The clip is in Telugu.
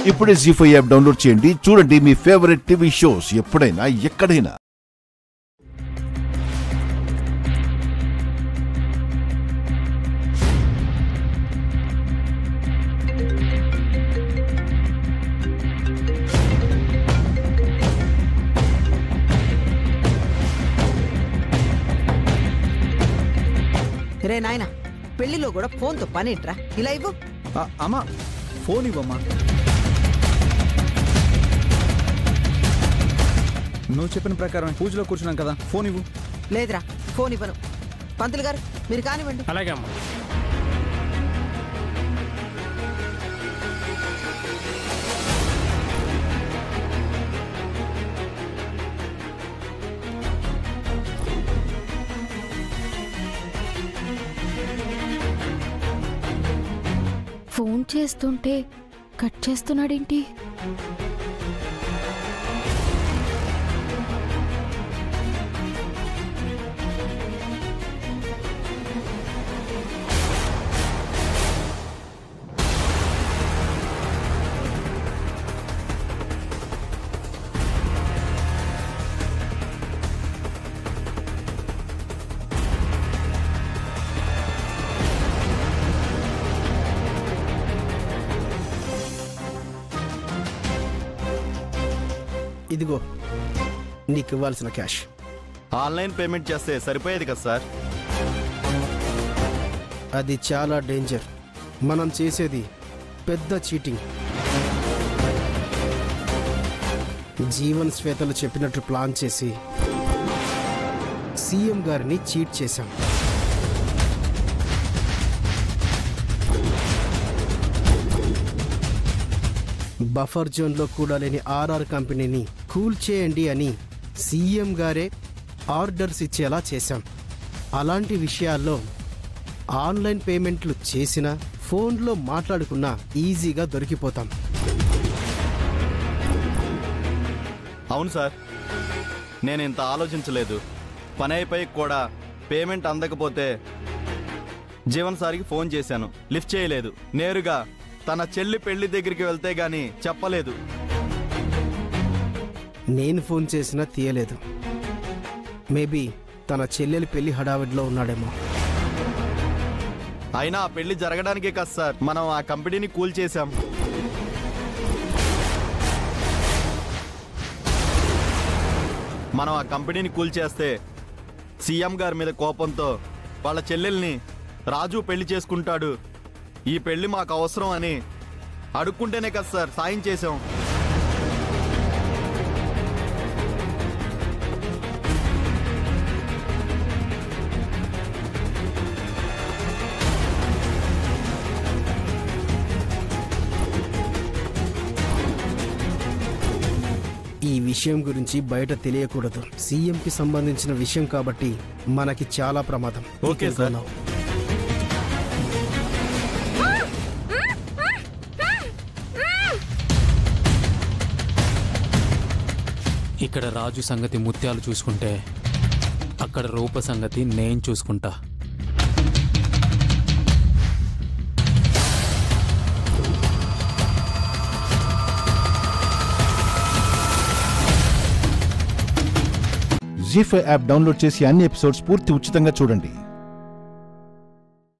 ఇప్పుడే జీ ఫైవ్ యాప్ డౌన్లోడ్ చేయండి చూడండి మీ ఫేవరెట్ టీవీ షోస్ ఎప్పుడైనా ఎక్కడైనా రే నాయన పెళ్లిలో కూడా ఫోన్తో పనేట్రా ఇలా ఇవ్వు ఆ, అమ్మా ఫోన్ ఇవ్వమ్మా నువ్వు చెప్పిన ప్రకారం పూజలో కూర్చున్నాం కదా ఫోన్ ఇవ్వు లేదురా ఫోన్ ఇవ్వను పంతులు గారు మీరు కానివ్వండి అలాగే అమ్మా ఫోన్ చేస్తుంటే కట్ చేస్తున్నాడేంటి ఇదిగో నీకు ఇవ్వాల్సిన క్యాష్ ఆన్లైన్ పేమెంట్ చేస్తే సరిపోయేది కదా సార్ అది చాలా డేంజర్ మనం చేసేది పెద్ద చీటింగ్ జీవన్ శ్వేతలు చెప్పినట్టు ప్లాన్ చేసి సీఎం గారిని చీట్ చేశాం బఫర్ జోన్లో కూడా లేని ఆర్ఆర్ కంపెనీని కూల్ చేయండి అని సీఎం గారే ఆర్డర్స్ ఇచ్చేలా చేశాం అలాంటి విషయాల్లో ఆన్లైన్ పేమెంట్లు చేసినా ఫోన్లో మాట్లాడుకున్నా ఈజీగా దొరికిపోతాం అవును సార్ నేను ఇంత ఆలోచించలేదు పని అయిపోయి కూడా పేమెంట్ అందకపోతే జీవన్ సార్కి ఫోన్ చేశాను లిఫ్ట్ చేయలేదు నేరుగా తన చెల్లి పెళ్లి దగ్గరికి వెళ్తే గాని చెప్పలేదు నేను ఫోన్ చేసినా తీయలేదు మేబీ తన చెల్లెలి పెళ్లి హడావిడిలో ఉన్నాడేమో అయినా ఆ పెళ్లి జరగడానికే కదా సార్ మనం ఆ కంపెనీని కూల్ చేశాం మనం ఆ కంపెనీని కూల్ చేస్తే సీఎం గారి మీద కోపంతో వాళ్ళ చెల్లెల్ని రాజు పెళ్లి చేసుకుంటాడు ఈ పెళ్లి మాకు అవసరం అని అడుక్కుంటేనే కదా సార్ సాయం చేశాం ఈ విషయం గురించి బయట తెలియకూడదు సీఎంకి సంబంధించిన విషయం కాబట్టి మనకి చాలా ప్రమాదం okay, You can go sir. now. ఇక్కడ రాజు సంగతి ముత్యాలు చూసుకుంటే అక్కడ రూప సంగతి నేను చూసుకుంటా జీ ఫైవ్ యాప్ డౌన్లోడ్ చేసి అన్ని ఎపిసోడ్స్ పూర్తి ఉచితంగా చూడండి